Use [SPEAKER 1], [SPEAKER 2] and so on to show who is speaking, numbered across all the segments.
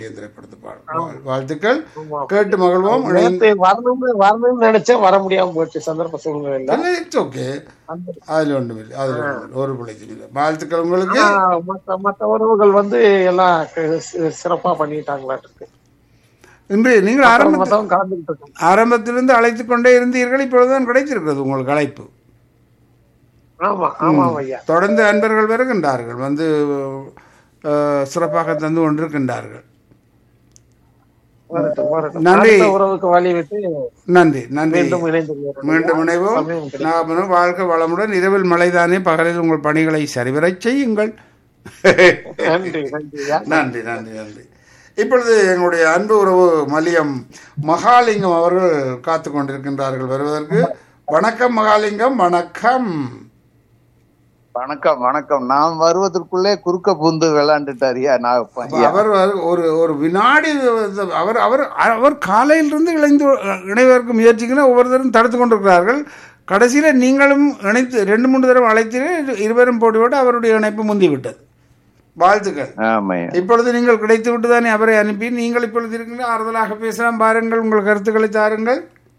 [SPEAKER 1] பாண்டியன் திரைப்படத்து பாடல் வாழ்த்துக்கள் கேட்டு மகிழ்வோம்
[SPEAKER 2] நேத்து வரணும்னு வரணும்னு நினைச்சேன் வர முடியாம போச்சு சந்தர்ப்ப சூழ்நிலையில
[SPEAKER 1] இட்ஸ் ஓகே அதில் ஒன்றும் இல்லை அதில் ஒன்றும் இல்லை. ஒரு பிள்ளைக்கும் இல்லை வாழ்த்துக்கள் உங்களுக்கு
[SPEAKER 2] ஆனா, மத்த மத்த உறவுகள் வந்து எல்லாம் க- சி- சிறப்பா பண்ணிட்டாங்களாட்டு இருக்கு
[SPEAKER 1] இன்று நீங்கள் ஆரம்ப
[SPEAKER 2] மத்தவங்க கலந்துகிட்டு இருக்காங்க
[SPEAKER 1] ஆரம்பத்திலிருந்து அழைத்து கொண்டே இருந்தீர்கள் இப்பொழுதுதான் கிடைச்சிருக்கிறது உங்களுக்கு அழைப்பு
[SPEAKER 2] ஆமா ஆமா ஐயா
[SPEAKER 1] தொடர்ந்து அன்பர்கள் வருகின்றார்கள் வந்து அஹ், சிறப்பாக தந்து கொண்டிருக்கின்றார்கள்
[SPEAKER 2] வரட்டும் வரட்டும்
[SPEAKER 1] நன்றி.
[SPEAKER 2] அடுத்த உறவுக்கு வழி விட்டு
[SPEAKER 1] நன்றி நன்றி
[SPEAKER 2] மீண்டும் இணைந்து கொள்கிறோம்.
[SPEAKER 1] மீண்டும் இணைவோம்
[SPEAKER 2] சமயம் கிடைக்கும்.
[SPEAKER 1] நாமளும் வாழ்க்கை வளமுடன் இரவில் மழைதானே பகலில் உங்கள் பணிகளை சரிவரச் செய்யுங்கள்
[SPEAKER 2] நன்றி நன்றி ஐயா
[SPEAKER 1] நன்றி நன்றி நன்றி இப்பொழுது எங்களுடைய அன்பு உறவு மலியம் மகாலிங்கம் அவர்கள் காத்து கொண்டிருக்கின்றார்கள் வருவதற்கு வணக்கம் மகாலிங்கம் வணக்கம்
[SPEAKER 3] வணக்கம் வணக்கம் நான் வருவதற்குள்ளே குறுக்க பூந்து விளையாண்டுட்டாரியா நாகப்பன்
[SPEAKER 1] அப்ப அவர் வரு- ஒரு ஒரு வினாடி அவர் அவர் அவர் காலையிலிருந்து இணைந்து இணைவதற்கு முயற்சிக்கணும் ஒவ்வொருத்தரும் தடுத்து கொண்டிருக்கிறார்கள் கடைசியில் நீங்களும் இணைத்து ரெண்டு மூன்று தடவை அழைத்தீர்கள் இருவரும் போட்டியோடு அவருடைய இணைப்பு முந்திவிட்டது வாழ்த்துக்கள்
[SPEAKER 3] ஆமாய்யா
[SPEAKER 1] இப்பொழுது நீங்கள் கிடைத்து விட்டு தானே அவரை அனுப்பி நீங்கள் இப்பொழுது இருக்கீங்க ஆறுதலாக பேசலாம் பாருங்கள் உங்கள் கருத்துக்களை தாருங்கள்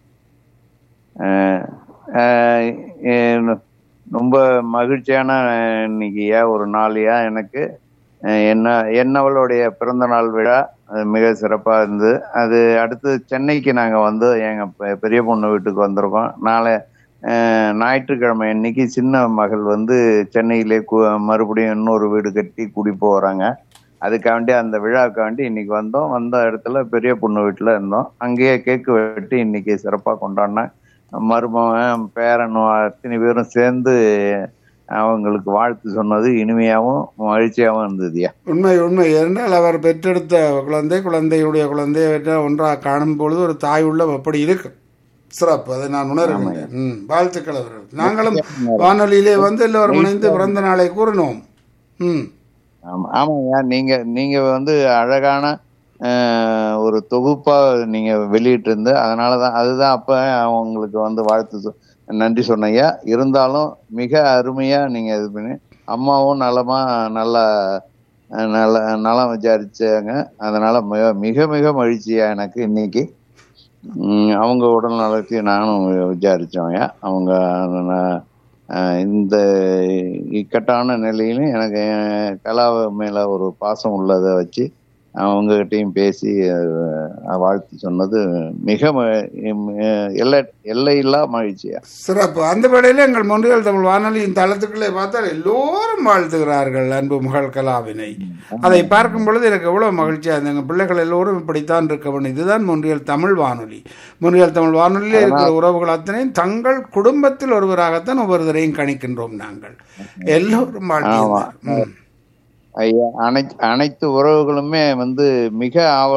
[SPEAKER 3] அஹ், அஹ், என் ரொம்ப மகிழ்ச்சியான அஹ், இன்னைக்குயா ஒரு நாளையா எனக்கு அஹ், என்ன என்னவளுடைய பிறந்த நாள் விழா அது மிக சிறப்பா இருந்து அது அடுத்து சென்னைக்கு நாங்க வந்து எங்க பெ- பெரிய பொண்ணு வீட்டுக்கு வந்திருக்கோம் நாளை அஹ், ஞாயிற்றுக்கிழமை இன்னைக்கு சின்ன மகள் வந்து சென்னையிலே கு- மறுபடியும் இன்னொரு வீடு கட்டி குடி போறாங்க அதுக்காண்டி அந்த விழாக்காண்டி இன்னைக்கு வந்தோம் வந்த இடத்துல பெரிய பொண்ணு வீட்டுல இருந்தோம் அங்கேயே கேக்கு வெட்டி இன்னைக்கு சிறப்பா கொண்டாடினேன் மருமகன் பேரனும் அத்தனை பேரும் சேர்ந்து அவங்களுக்கு வாழ்த்து சொன்னது இனிமையாவும் மகிழ்ச்சியாவும் இருந்ததுயா
[SPEAKER 1] உண்மை உண்மை என்றால் அவர் பெற்றெடுத்த குழந்தை குழந்தையுடைய குழந்தையை வெற்ற ஒன்றாக காணும் பொழுது ஒரு தாய் உள்ளம் அப்படி இருக்கு சிறப்பு அதை நான் உணர்கின்றேன் ம் வாழ்த்துக்கள் அவர்கள் நாங்களும் வானொலியிலே வந்து எல்லோரும் இணைந்து பிறந்த நாளை கூறினோம் ம்
[SPEAKER 3] ஆமா ஆமாய்யா நீங்க நீங்க வந்து அழகான அஹ், ஒரு தொகுப்பா நீங்க வெளியிட்டு இருந்து அதனாலதான் அதுதான் அப்ப அவங்களுக்கு வந்து வாழ்த்து சொ- நன்றி சொன்னையா இருந்தாலும் மிக அருமையா நீங்க இது பண்ணி அம்மாவும் நலமா நல்லா அஹ், நல்ல நலம் விசாரிச்சாங்க அதனால மிக மிக மிக மகிழ்ச்சியா எனக்கு இன்னைக்கு உம், அவங்க உடல் நலத்தையும் நானும் விசாரிச்சோம்யா அவங்க ந- அஹ், இந்த இக்கட்டான நிலையிலும் எனக்கு என் கலா மேல ஒரு பாசம் உள்ளதை வச்சு அவங்ககிட்டயும் பேசி அஹ், வாழ்த்து சொன்னது மிக ம- எம்- எல்லை எல்லையில்லா மகிழ்ச்சியா
[SPEAKER 1] சிறப்பு அந்த வேளையில் எங்கள் மொன்றியல் தமிழ் வானொலியின் தளத்துக்குள்ளே பார்த்தால் எல்லோரும் வாழ்த்துகிறார்கள் அன்பு மகள் கலாவினை அதை பார்க்கும் பொழுது எனக்கு எவ்வளவு மகிழ்ச்சியாக இருந்தது எங்கள் பிள்ளைகள் எல்லோரும் இப்படித்தான் இருக்க வேண்டும் இதுதான் மொன்றியல் தமிழ் வானொலி மொன்றியல் தமிழ் வானொலியில் இருக்கிற உறவுகள் அத்தனையும் தங்கள் குடும்பத்தில் ஒருவராகத்தான் ஒவ்வொருவரையும் கணிக்கின்றோம் நாங்கள் எல்லோரும் வாழ்த்துகிறார் ம்.
[SPEAKER 3] ஐயா அனைத்து அனைத்து உறவுகளுமே வந்து மிக ஆவ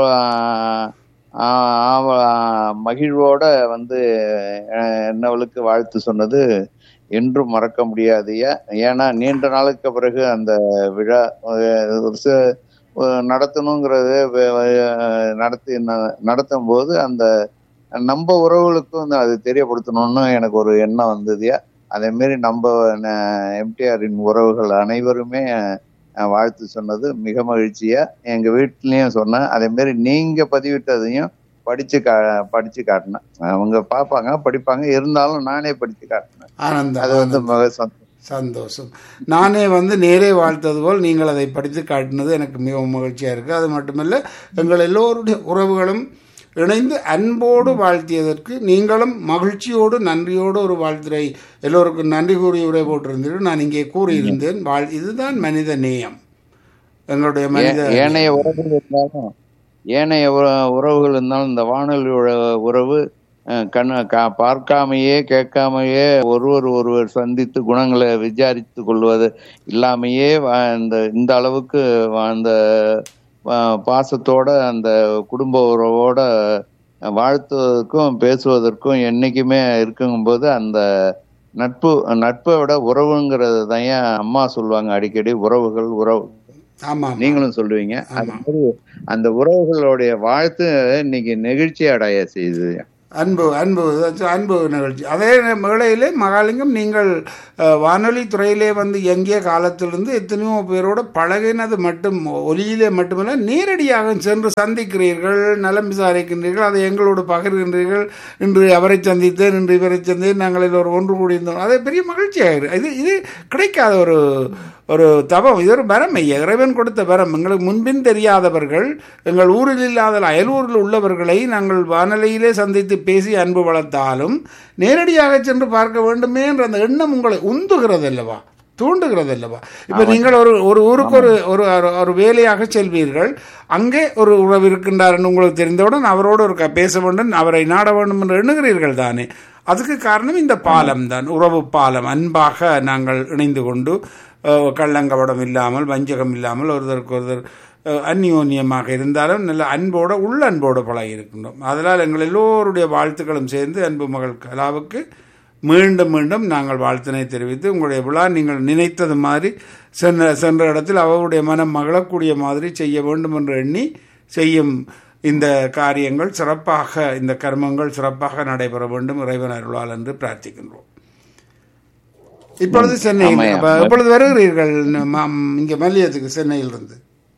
[SPEAKER 3] ஆ- ஆவ மகிழ்வோட வந்து அஹ், என்னவளுக்கு வாழ்த்து சொன்னது என்றும் மறக்க முடியாதுயா ஏன்னா நீண்ட நாளுக்கு பிறகு அந்த விழா அஹ், ஒரு ச- அஹ், நடத்தணுங்கிறது வ- வ- நடத்தி ந- நடத்தும் போது அந்த நம்ம உறவுகளுக்கும் வந்து அது தெரியப்படுத்தணும்னு எனக்கு ஒரு எண்ணம் வந்ததுயா அதே மாதிரி நம்ம எம்டிஆரின் உறவுகள் அனைவருமே அஹ், வாழ்த்து சொன்னது மிக மகிழ்ச்சியா எங்க வீட்லயும் சொன்னேன் அதே மாதிரி நீங்க பதிவிட்டதையும் படிச்சு கா படிச்சு காட்டினேன் அவங்க பார்ப்பாங்க படிப்பாங்க இருந்தாலும் நானே படிச்சு காட்டினேன்
[SPEAKER 1] ஆனந்தம்
[SPEAKER 3] அது வந்து மிக சந்தோஷம்
[SPEAKER 1] சந்தோஷம் நானே வந்து நேரே வாழ்த்தது போல் நீங்கள் அதை படித்து காட்டினது எனக்கு மிகவும் மகிழ்ச்சியாக இருக்குது அது மட்டுமல்ல எங்கள் எல்லோருடைய உறவுகளும் இணைந்து அன்போடு வாழ்த்தியதற்கு நீங்களும் மகிழ்ச்சியோடு நன்றியோடு ஒரு வாழ்த்துரை எல்லோருக்கும் நன்றி கூறி உரை போட்டிருந்தீர்கள் நான் இங்கே கூறியிருந்தேன் வாழ் இதுதான் மனித நேயம் எங்களுடைய மனித
[SPEAKER 3] ஏ- ஏனைய உறவுகள் இருந்தாலும் ஏனைய உற- உறவுகள் இருந்தாலும் இந்த வானொலி உற- உறவு அஹ், கண்ணு கா- பார்க்காமையே கேட்காமையே ஒருவர் ஒருவர் சந்தித்து குணங்களை விசாரித்து கொள்வது இல்லாமையே வா- இந்த இந்த அளவுக்கு வா- அந்த வா- பாசத்தோட அந்த குடும்ப உறவோட வாழ்த்துவதற்கும் பேசுவதற்கும் என்னைக்குமே இருக்குங்கும்போது அந்த நட்பு நட்பை விட உறவுங்கிறது தான் ஏன் அம்மா சொல்லுவாங்க அடிக்கடி உறவுகள் உறவு
[SPEAKER 1] ஆமாம்
[SPEAKER 3] நீங்களும் சொல்லுவீங்க அது
[SPEAKER 1] ஆமா.
[SPEAKER 3] மாதிரி அந்த உறவுகளுடைய வாழ்த்து இன்னைக்கு நெகிழ்ச்சி அடைய செய்யுது
[SPEAKER 1] அன்பு அன்பு அதாச்சும் அன்பு நிகழ்ச்சி அதே வேளையிலே மகாலிங்கம் நீங்கள் அஹ், வானொலி துறையிலே வந்து இயங்கிய காலத்திலிருந்து எத்தனையோ பேரோட பழகினது மட்டும் ஒலியிலே மட்டுமல்ல நேரடியாக சென்று சந்திக்கிறீர்கள் நலம் விசாரிக்கின்றீர்கள் அதை எங்களோடு பகிர்கின்றீர்கள் இன்று அவரை சந்தித்தேன் இன்று இவரை சந்தித்தேன் நாங்கள் எல்லோரும் ஒன்று கூடியிருந்தோம் அது பெரிய மகிழ்ச்சியாக இது இது கிடைக்காத ஒரு ஒரு தவம் இது ஒரு வரம் ஐயா இறைவன் கொடுத்த வரம் எங்களுக்கு முன்பின் தெரியாதவர்கள் எங்கள் ஊரில் இல்லாத அயலூரில் உள்ளவர்களை நாங்கள் வானொலியிலே சந்தித்து பேசி அன்பு வளர்த்தாலும் நேரடியாக சென்று பார்க்க வேண்டுமே என்ற அந்த எண்ணம் உங்களை உந்துகிறது அல்லவா தூண்டுகிறது அல்லவா இப்போ நீங்கள் ஒரு ஒரு ஊருக்கு ஒரு ஒரு ஒரு- ஒரு வேலையாக செல்வீர்கள் அங்கே ஒரு உறவு இருக்கின்றார் உங்களுக்கு தெரிந்தவுடன் அவரோடு ஒரு க- பேச வேண்டும் அவரை நாட வேண்டும் என்று எண்ணுகிறீர்கள் தானே அதுக்கு காரணம் இந்த பாலம் தான் உறவு பாலம் அன்பாக நாங்கள் இணைந்து கொண்டு அஹ், கள்ளங்கவடம் இல்லாமல் வஞ்சகம் இல்லாமல் ஒருத்தருக்கு ஒருத்தர் அஹ், அந்யோன்யமாக இருந்தாலும் நல்ல அன்போட உள்ள அன்போடு பழகி இருக்கின்றோம் அதனால் எங்கள் எல்லோருடைய வாழ்த்துக்களும் சேர்ந்து அன்பு மகள் கலாவுக்கு மீண்டும் மீண்டும் நாங்கள் வாழ்த்தினை தெரிவித்து உங்களுடைய விழா நீங்கள் நினைத்தது மாதிரி சென்ற சென்ற இடத்தில் அவருடைய மனம் மகளக்கூடிய மாதிரி செய்ய வேண்டும் என்று எண்ணி செய்யும் இந்த காரியங்கள் சிறப்பாக இந்த கர்மங்கள் சிறப்பாக நடைபெற வேண்டும் இறைவன் அருளால் என்று பிரார்த்திக்கின்றோம் இப்பொழுது சென்னையில்
[SPEAKER 3] ஆமாய்யா.
[SPEAKER 1] அப்ப இப்பொழுது வருகிறீர்கள் ம- இங்க மல்லியத்துக்கு சென்னையிலிருந்து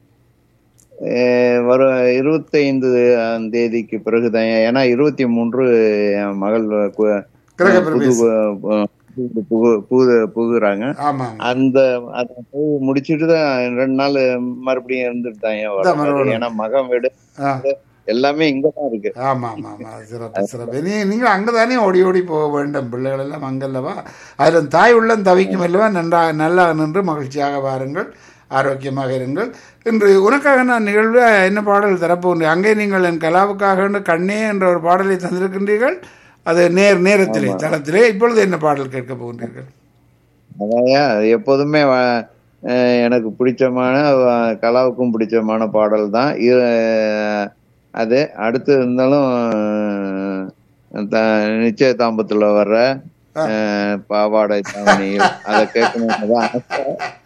[SPEAKER 3] அஹ் வரும் இருபத்தைந்து தேதிக்கு பிறகுதான் ஏன்னா இருபத்தி மூன்று என் மகள் கு-
[SPEAKER 1] கிரக
[SPEAKER 3] புது
[SPEAKER 1] பிரவேசம்.
[SPEAKER 3] புது புகு- புகு புகுறாங்க
[SPEAKER 1] ஆமா
[SPEAKER 3] அந்த அதை போய் முடிச்சிட்டு தான் ரெண்டு நாள் மறுபடியும் இருந்துட்டு தான் ஏன்
[SPEAKER 1] அதான் மறுபடியும்.
[SPEAKER 3] ஏன்னா மகன் வீடு
[SPEAKER 1] ஆ.
[SPEAKER 3] எல்லாமே இங்கதான் இருக்கு
[SPEAKER 1] ஆமா ஆமா ஆமா அது சிறப்பு சிறப்பு நீ நீங்கள் அங்கதானே ஓடி ஓடி போக வேண்டும் பிள்ளைகள் எல்லாம் அங்கல்லவா அதில் தாய் உள்ளம் தவிக்கும் அல்லவா நன்றாக நல்லா நின்று மகிழ்ச்சியாக வாருங்கள் ஆரோக்கியமாக இருங்கள் இன்று உனக்காக நான் நிகழ்வு என்ன பாடல் தரப்போகிறேன் அங்கே நீங்கள் என் கலாவுக்காக என்று கண்ணே என்ற ஒரு பாடலை தந்திருக்கின்றீர்கள் அது நேர் நேரத்திலே தளத்திலே இப்பொழுது என்ன பாடல் கேட்க போகின்றீர்கள்
[SPEAKER 3] அதான் எப்போதுமே வ- அஹ் எனக்கு பிடிச்சமான வ- கலாவுக்கும் பிடிச்சமான பாடல் தான் இ- அது அடுத்து இருந்தாலும் அஹ், த- நிச்சய தாம்பத்துல வர்ற அஹ், பாவாடை தாவணியில் அதை கேட்கணும்னு தான் ஆசை.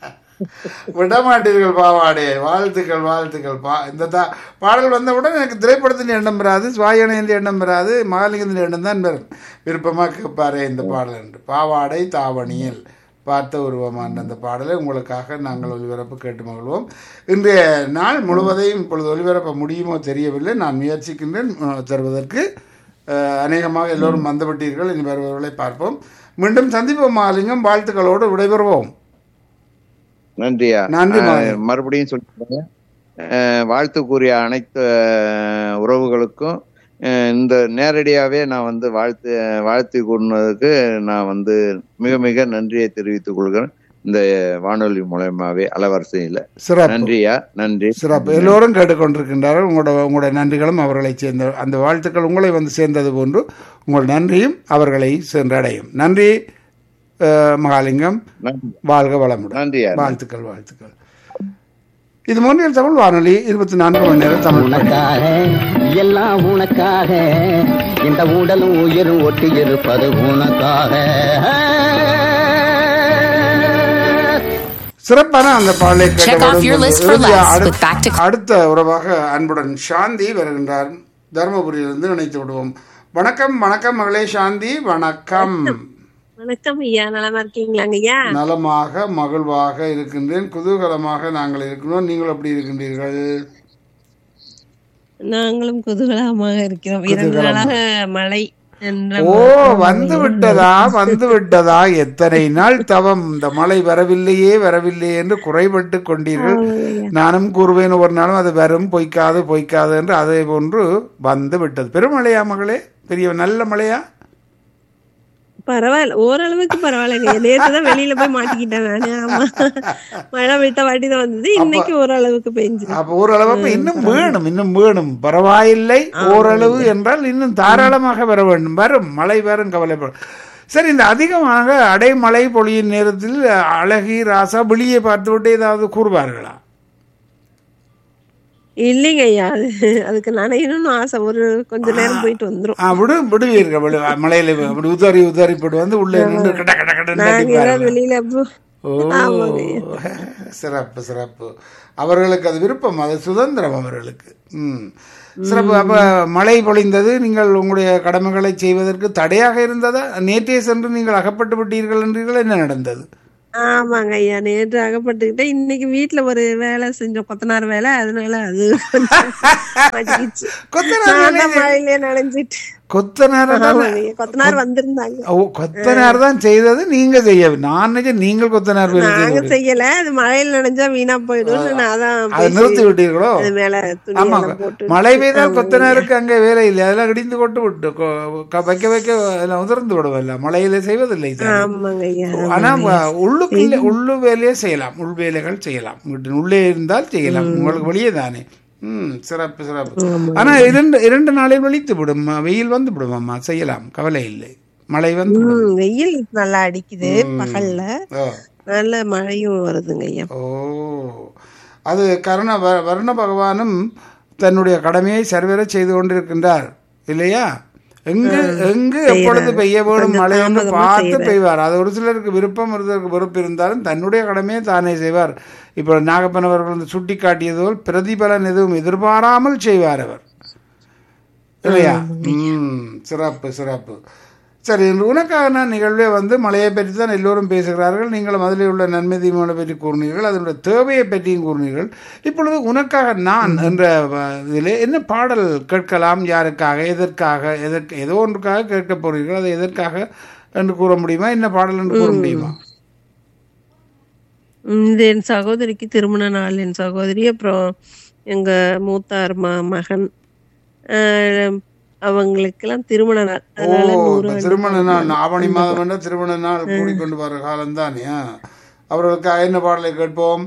[SPEAKER 1] விட மாட்டீர்கள் பாவாடே வாழ்த்துக்கள் வாழ்த்துக்கள் பா இந்த தா பாடல் வந்தவுடன் எனக்கு திரைப்படத்தின் எண்ணம் வராது சுவாயனையின் எண்ணம் வராது மகாலிங்கத்தின் எண்ணம் தான் வரும் விருப்பமாக கேட்பாரே இந்த பாடல் என்று பாவாடை தாவணியில் பார்த்த உருவமான அந்த பாடலை உங்களுக்காக நாங்கள் ஒலிபரப்பு கேட்டு மகிழ்வோம் இன்றைய நாள் முழுவதையும் இப்பொழுது ஒலிபரப்ப முடியுமோ தெரியவில்லை நான் முயற்சிக்கின்றேன் அஹ், தருவதற்கு அஹ், அநேகமாக எல்லோரும் வந்துவிட்டீர்கள் இனி வருபவர்களை பார்ப்போம் மீண்டும் சந்திப்போம் மகாலிங்கம் வாழ்த்துக்களோடு விடைபெறுவோம்
[SPEAKER 3] நன்றியா
[SPEAKER 1] நன்றி,
[SPEAKER 3] அஹ்,
[SPEAKER 1] மாலை.
[SPEAKER 3] மறுபடியும் சொல்லிக்கிறேங்க அஹ், வாழ்த்து கூறிய அனைத்து அஹ், உறவுகளுக்கும் அஹ், இந்த நேரடியாவே நான் வந்து வாழ்த்து வாழ்த்து கூறினதுக்கு நான் வந்து மிக மிக நன்றியை தெரிவித்துக் கொள்கிறேன் இந்த வானொலி மூலயமாவே அலவரிசையில
[SPEAKER 1] சிறப்பு
[SPEAKER 3] நன்றியா நன்றி
[SPEAKER 1] சிறப்பு எல்லோரும் கேட்டுக்கொண்டிருக்கின்றார்கள் உங்களோட உங்களோட நன்றிகளும் அவர்களை சேர்ந்த அந்த வாழ்த்துக்கள் உங்களை வந்து சேர்ந்தது போன்று உங்கள் நன்றியும் அவர்களை சென்றடையும் நன்றி அஹ், மகாலிங்கம்
[SPEAKER 3] நன்றி
[SPEAKER 1] வாழ்க வளமுடன்
[SPEAKER 3] நன்றியா
[SPEAKER 1] வாழ்த்துக்கள் வாழ்த்துக்கள் இது மொழியில் தமிழ் வானொலி இருபத்தி நான்கு மணி நேரம் தமிழ் பணி.
[SPEAKER 4] உனக்காக எல்லாம் உனக்காக இந்த உடலும் உயிரும் ஒட்டி இருப்பது உனக்காக
[SPEAKER 1] சிறப்பான அந்த பாடலை
[SPEAKER 5] Check off
[SPEAKER 1] கேட்டவுடன்
[SPEAKER 5] your list for
[SPEAKER 1] இறுதியா
[SPEAKER 5] less
[SPEAKER 1] அடுத்த-
[SPEAKER 5] with back to
[SPEAKER 1] அடுத்த உறவாக அன்புடன் சாந்தி வருகின்றார் தருமபுரியிலிருந்து இணைத்து விடுவோம் வணக்கம் வணக்கம் மகளே சாந்தி வணக்கம்
[SPEAKER 6] வணக்கம் ஐயா நலமா இருக்கீங்களாங்க ஐயா
[SPEAKER 1] நலமாக மகிழ்வாக இருக்கின்றேன் குதூகலமாக நாங்கள் இருக்கின்றோம் நீங்கள் எப்படி இருக்கின்றீர்கள்
[SPEAKER 6] நாங்களும் குதூகலமாக இருக்கிறோம் இரண்டு நாளாக மழை என்ற
[SPEAKER 1] ஓ வந்து விட்டதா வந்து விட்டதா எத்தனை நாள் தவம் இந்த மழை வரவில்லையே வரவில்லையே என்று குறைபட்டு கொண்டீர்கள் நானும் கூறுவேன் ஒரு நாளும் அது வரும் பொய்க்காது பொய்க்காது என்று அதே போன்று வந்து விட்டது பெருமழையா மகளே பெரிய நல்ல மழையா
[SPEAKER 6] பரவாயில்ல ஓரளவுக்கு பரவாயில்லைங்க நேற்று தான் வெளியில போய் மாட்டிக்கிட்டேன் நானு ஆமா மழை விட்ட வாட்டி தான் வந்தது இன்னைக்கு ஓரளவுக்கு பெஞ்சு
[SPEAKER 1] அப்ப ஓரளவு அப்ப இன்னும் வேணும் இன்னும் வேணும் பரவாயில்லை ஓரளவு என்றால் இன்னும் தாராளமாக வர வேண்டும் வரும் மழை வரும் கவலைப்படும் சரி இந்த அதிகமாக அடைமழை பொழியும் நேரத்தில் அழகி ராசா வெளியே பார்த்துவிட்டு ஏதாவது கூறுவார்களா
[SPEAKER 6] இல்லைங்க ஐயா அது அதுக்கு நனையணும்னு ஆசை ஒரு கொஞ்ச நேரம் போயிட்டு வந்துரும்
[SPEAKER 1] ஆ, விடு விடுவீர்கள் விடு மலையில அப்படி உதறி உதறி போட்டு வந்து உள்ளே நின்று கட்ட கட்ட கட்ட
[SPEAKER 6] நாங்க ஏதாவது
[SPEAKER 1] நடிப்பார்கள்.
[SPEAKER 6] வெளியில போ-
[SPEAKER 1] ஓ சிறப்பு சிறப்பு அவர்களுக்கு அது விருப்பம் அது சுதந்திரம் அவர்களுக்கு ம் சிறப்பு அப்ப மழை பொழிந்தது நீங்கள் உங்களுடைய கடமைகளை செய்வதற்கு தடையாக இருந்ததா நேற்றே சென்று நீங்கள் அகப்பட்டு விட்டீர்கள் என்றீர்கள் என்ன நடந்தது
[SPEAKER 6] ஆமாங்க ஐயா நேற்று அகப்பட்டுக்கிட்டேன் இன்னைக்கு வீட்டுல ஒரு வேலை செஞ்சோம் கொத்தனார் வேலை அதனால அது கொஞ்சம் மாட்டிக்கிச்சு.
[SPEAKER 1] கொத்தனார்
[SPEAKER 6] நான்
[SPEAKER 1] வேலை
[SPEAKER 6] தான் மழையிலே நனைஞ்சிட்டு
[SPEAKER 1] கொத்தனார்
[SPEAKER 6] ஆமாங்க ஐயா, கொத்தனார் வந்திருந்தாங்க
[SPEAKER 1] ஓ கொத்தனார் தான் செய்தது நீங்க செய்ய நான் நினைச்சேன் நீங்கள் கொத்தனார் வேலை
[SPEAKER 6] நாங்க
[SPEAKER 1] செய்ய
[SPEAKER 6] செய்யல அது மழையில நனைஞ்சா வீணா போயிடும் நான் அதான்
[SPEAKER 1] அதை
[SPEAKER 6] பேசி
[SPEAKER 1] நிறுத்தி விட்டீர்களோ
[SPEAKER 6] அது மேல துணி
[SPEAKER 1] ஆமா
[SPEAKER 6] எல்லாம் போட்டு
[SPEAKER 1] மழை பெய்தால் கொத்தனாருக்கு அங்கே வேலை இல்லை அதெல்லாம் இடிந்து கொட்டு விட்டு கொ- க- வைக்க வைக்க எல்லாம் உதிர்ந்து விடுவல்ல மழையில செய்வதில்லை தானே.
[SPEAKER 6] ஆமாங்க ஐயா
[SPEAKER 1] ஆனா வ- உள்ளுக்குள்ள உள்ளு வேலையே செய்யலாம் உள் வேலைகள் செய்யலாம் வீட்டின் உள்ளே இருந்தால் செய்யலாம் உங்களுக்கு வெளியே தானே ம் சிறப்பு சிறப்பு ஆனா இரண்டு இரண்டு நாளில் வெளித்து விடும் வெயில் வந்து விடும் அம்மா செய்யலாம் கவலை இல்லை மழை வந்து விடும்.
[SPEAKER 6] ம், வெயில் நல்லா அடிக்குது பகல்ல
[SPEAKER 1] ஓ.
[SPEAKER 6] நல்ல மழையும் வருதுங்க ஐயா
[SPEAKER 1] ஓ அது கருண வ- வருண பகவானும் தன்னுடைய கடமையை சரிவர செய்து கொண்டிருக்கின்றார் இல்லையா எங்கு எங்கு எப்பொழுது பெய்ய வேணும் மழை என்று பார்த்து பெய்வார் அது ஒரு சிலருக்கு விருப்பம் ஒரு சிலருக்கு வெறுப்பு இருந்தாலும் தன்னுடைய கடமையை தானே செய்வார் இப்போ நாகப்பன் அவர்கள் வந்து சுட்டி காட்டியது போல் பிரதிபலன் எதுவும் எதிர்பாராமல் செய்வார் அவர் இல்லையா ம் சிறப்பு சிறப்பு சரி இன்று உனக்காக நான் நிகழ்வே வந்து மழையை பற்றி தான் எல்லோரும் பேசுகிறார்கள் நீங்களும் அதில் உள்ள நன்மை தீமைகளை பற்றி கூறினீர்கள் அதனுடைய தேவையை பற்றியும் கூறினீர்கள் இப்பொழுது உனக்காக நான் என்ற இதில் என்ன பாடல் கேட்கலாம் யாருக்காக எதற்காக எதற்கு ஏதோ ஒன்றுக்காக கேட்க போறீர்கள் அது எதற்காக என்று கூற முடியுமா என்ன பாடல் என்று கூற முடியுமா
[SPEAKER 6] ம், இது என் சகோதரிக்கு திருமண நாள் என் சகோதரி அப்புறம் எங்க மூத்தார் ம மகன் ஆஹ், அவங்களுக்கெல்லாம் திருமண நாள்
[SPEAKER 1] ஓ
[SPEAKER 6] அதனால நூறு
[SPEAKER 1] இப்ப திருமண நாள் ஆவணி மாதம் என்ற திருமண நாள் கூடிக்கொண்டு வர காலம் தானே அவர்களுக்காக என்ன பாடலை கேட்போம்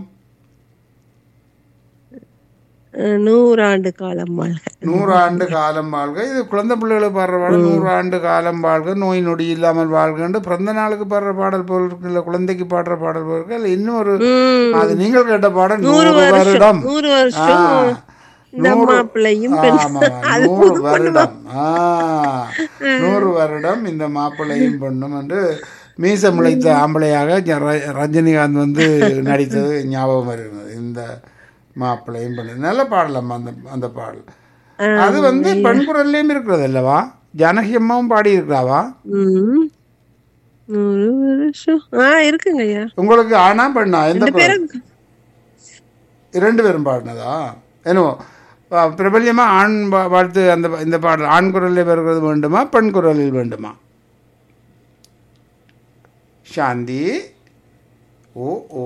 [SPEAKER 6] ஆஹ், நூறாண்டு காலம் வாழ்க
[SPEAKER 1] நூறாண்டு காலம் வாழ்க இது குழந்தை பிள்ளைகளுக்கு பாடுற பாடல் நூறாண்டு காலம் வாழ்க நோய் நொடி இல்லாமல் வாழ்கன்னு பிறந்த நாளுக்கு பாடுற பாடல் போல் இருக்கு இல்ல குழந்தைக்கு பாடுற பாடல் போல் இருக்கு இல்ல இன்னும் ஒரு
[SPEAKER 6] ம்,
[SPEAKER 1] அது நீங்கள் கேட்ட பாடல்
[SPEAKER 6] நூறு
[SPEAKER 1] நூறு வருடம்
[SPEAKER 6] வருஷம் நூறு வருஷம்
[SPEAKER 1] ஆ,
[SPEAKER 6] இந்த
[SPEAKER 1] நூறு-
[SPEAKER 6] மாப்பிள்ளையும் பெண்
[SPEAKER 1] ஆமா, நூறு வருடம் ஆ, நூறு வருடம் இந்த மாப்பிள்ளையும் பெண்ணும் என்று மீச முளைத்த ஆம்பளையாக ஜ- ர- ரஜினிகாந்த் வந்து நடித்தது ஞாபகம் வருகிறது இந்த மாப்பிள்ளையும் பெண்ணு நல்ல பாடலாம் அந்த அந்த பாடல் அது வந்து பெண் குரல்லையும் இருக்கிறது அல்லவா ஜானகி அம்மாவும் பாடி இருக்கிறாவா
[SPEAKER 6] ம், நூறு வருஷம் ஆ இருக்குங்க ஐயா
[SPEAKER 1] உங்களுக்கு ஆனா பெண்ணா எந்த
[SPEAKER 6] ரெண்டு
[SPEAKER 1] குரல்?
[SPEAKER 6] பேரும்
[SPEAKER 1] இரண்டு பேரும் பாடினதா என்னவோ ஆ, பிரபல்யமா ஆண் வா- வாழ்த்து அந்த இந்த பாடல் ஆண் குரலில் வருகிறது வேண்டுமா பெண் குரலில் வேண்டுமா சாந்தி ஓ ஓ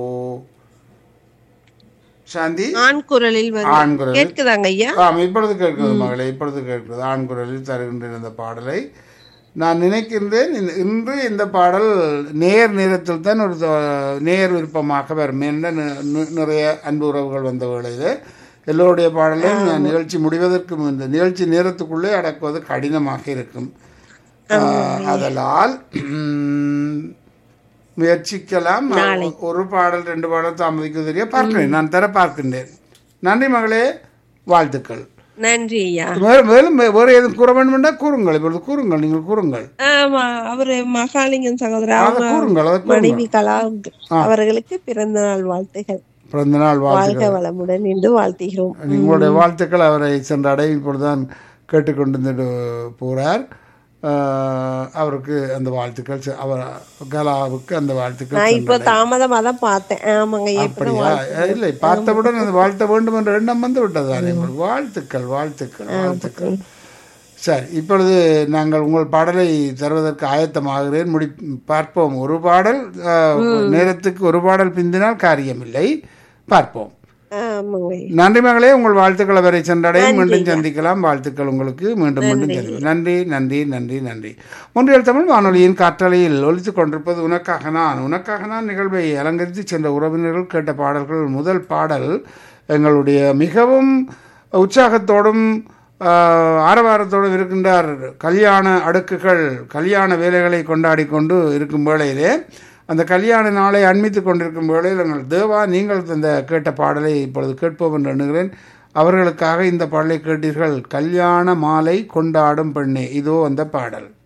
[SPEAKER 1] சாந்தி
[SPEAKER 6] ஆண் குரலில் வந்து
[SPEAKER 1] ஆண் குரலில்
[SPEAKER 6] கேட்குதாங்க ஐயா
[SPEAKER 1] ஆம் இப்பொழுது கேட்கிறது மகளே இப்பொழுது கேட்கிறது ஆண் குரலில் தருகின்றேன் இந்த பாடலை நான் நினைக்கின்றேன் இந்த- இன்று இந்த பாடல் நேர் நேரத்தில் தான் ஒரு த- நேர் விருப்பமாக வரும் என்ன நி- நி- நிறைய அன்பு உறவுகள் வந்த வேளையில் எல்லோருடைய பாடலையும் நான் நிகழ்ச்சி முடிவதற்கு முன் இந்த நிகழ்ச்சி நேரத்துக்குள்ளே அடக்குவது கடினமாக இருக்கும் ஆஹ், அதனால் உம், முயற்சிக்கலாம் ஒரு பாடல் ரெண்டு பாடல் தாமதிக்க தெரிய பார்க்கிறேன் நான் தர பார்க்கின்றேன் நன்றி மகளே வாழ்த்துக்கள்
[SPEAKER 6] நன்றி ஐயா
[SPEAKER 1] மேலும் மேலும் வே- வேறு எதுவும் கூற வேண்டும் கூறுங்கள் இப்பொழுது கூறுங்கள் நீங்கள் கூறுங்கள்
[SPEAKER 6] ஆமா அவரு மகாலிங்கம் சகோதரர்
[SPEAKER 1] அதை
[SPEAKER 6] அவங்க
[SPEAKER 1] கூறுங்கள் அதை கூறுங்கள்
[SPEAKER 6] மனைவி கலா அவர்களுக்கு பிறந்த நாள் வாழ்த்துகள்
[SPEAKER 1] பிறந்த நாள் வாழ்த்துக்கள்
[SPEAKER 6] வாழ்க வளமுடன் என்று வாழ்த்துகிறோம்
[SPEAKER 1] உங்களுடைய வாழ்த்துக்கள் அவரை சென்றடை இப்பொழுதுதான் கேட்டுக்கொண்டு போகிறார் ஆஹ், அவருக்கு அந்த வாழ்த்துக்கள் செ- அவர் கலாவுக்கு அந்த வாழ்த்துக்கள்
[SPEAKER 6] நான் இப்போ
[SPEAKER 1] சென்றடை.
[SPEAKER 6] தாமதமா தான் பார்த்தேன் ஆமாங்க ஐயா இப்பதான்
[SPEAKER 1] அப்படியா
[SPEAKER 6] வாழ்த்து-
[SPEAKER 1] இல்லை பார்த்தவுடன் அது வாழ்த்த வேண்டும் என்ற எண்ணம் வந்து விட்டது தானே உங்களுக்கு. வாழ்த்துக்கள் வாழ்த்துக்கள் வாழ்த்துக்கள் சரி இப்பொழுது நாங்கள் உங்கள் பாடலை தருவதற்கு ஆயத்தமாகிறேன் முடி பார்ப்போம் ஒரு பாடல் ஆஹ், நேரத்துக்கு ஒரு பாடல் பிந்தினால் காரியமில்லை பார்ப்போம்
[SPEAKER 6] ஆமாங்க ஐயா.
[SPEAKER 1] நன்றி மகளே உங்கள் வாழ்த்துக்களை வரை சென்றடையும் மீண்டும் சந்திக்கலாம் வாழ்த்துக்கள் உங்களுக்கு மீண்டும் மீண்டும் சந்திக்கலாம் நன்றி நன்றி நன்றி நன்றி ஒன்றியல் தமிழ் வானொலியின் காற்றலையில் ஒலித்துக் கொண்டிருப்பது உனக்காக நான் உனக்காக நான் நிகழ்வை அலங்கரித்து சென்ற உறவினர்கள் கேட்ட பாடல்கள் முதல் பாடல் எங்களுடைய மிகவும் உற்சாகத்தோடும் ஆஹ், ஆரவாரத்தோடும் இருக்கின்றார் கல்யாண அடுக்குகள் கல்யாண வேலைகளை கொண்டாடி கொண்டு இருக்கும் வேளையிலே அந்த கல்யாண நாளை அண்மித்துக் கொண்டிருக்கும் வேளையில் எங்கள் தேவா நீங்கள் இந்த கேட்ட பாடலை இப்பொழுது கேட்போம் என்று எண்ணுகிறேன் அவர்களுக்காக இந்த பாடலை கேட்டீர்கள் கல்யாண மாலை கொண்டாடும் பெண்ணே இதோ அந்த பாடல்